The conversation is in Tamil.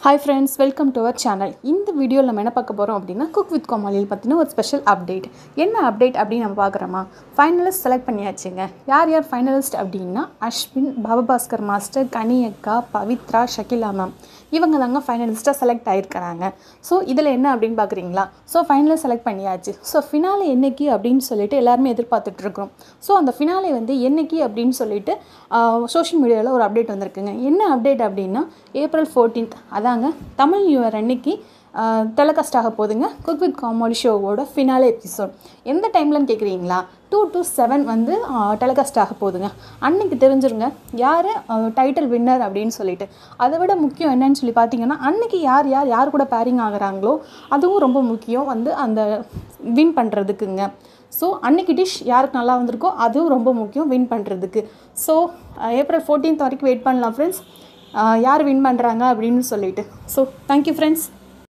hi friends welcome to our channel இந்த வீடியோவில் நம்ம என்ன பார்க்க போகிறோம் அப்படின்னா குக் வித் கோமாளியில் பற்றின ஒரு ஸ்பெஷல் அப்டேட் என்ன அப்டேட் அப்படின்னு நம்ம பார்க்குறோமா ஃபைனலிஸ்ட் செலக்ட் பண்ணியாச்சுங்க யார் யார் ஃபைனலிஸ்ட் அப்படின்னா அஸ்வின் பாபபாஸ்கர் மாஸ்டர் கனியக்கா பவித்ரா ஷகிலா மேம் இவங்க தாங்க ஃபைனலிஸ்ட்டாக செலக்ட் ஆகிருக்கிறாங்க ஸோ இதில் என்ன அப்படின்னு பார்க்குறீங்களா ஸோ ஃபைனலாக செலக்ட் பண்ணியாச்சு ஸோ ஃபினாலே என்னைக்கு அப்படின்னு சொல்லிட்டு எல்லாருமே எதிர்பார்த்துட்ருக்குறோம் ஸோ அந்த ஃபினாலே வந்து என்னைக்கு அப்படின்னு சொல்லிட்டு சோஷியல் மீடியாவில் ஒரு அப்டேட் வந்திருக்குங்க என்ன அப்டேட் அப்படின்னா ஏப்ரல் ஃபோர்டீன்த் அதாங்க தமிழ் நியூ இயர் அன்னைக்கு டெலிகாஸ்ட் ஆக போகுதுங்க குக் வித் காமெடி ஷோவோட ஃபினாலே எபிசோட் எந்த டைம்லன்னு கேட்குறீங்களா டூ டு செவன் வந்து டெலிகாஸ்ட் ஆக போகுதுங்க அன்னைக்கு தெரிஞ்சிருங்க யார் டைட்டில் வின்னர் அப்படின்னு சொல்லிட்டு அதை விட முக்கியம் என்னன்னு சொல்லி பார்த்தீங்கன்னா அன்னைக்கு யார் யார் யார் கூட பேரிங் ஆகுறாங்களோ அதுவும் ரொம்ப முக்கியம் வந்து அந்த வின் பண்ணுறதுக்குங்க ஸோ அன்னைக்கு டிஷ் யாருக்கு நல்லா வந்திருக்கோ அதுவும் ரொம்ப முக்கியம் வின் பண்ணுறதுக்கு ஸோ ஏப்ரல் ஃபோர்டீன்த் வரைக்கும் வெயிட் பண்ணலாம் ஃப்ரெண்ட்ஸ் யார் வின் பண்ணுறாங்க அப்படின்னு சொல்லிட்டு ஸோ தேங்க்யூ ஃப்ரெண்ட்ஸ்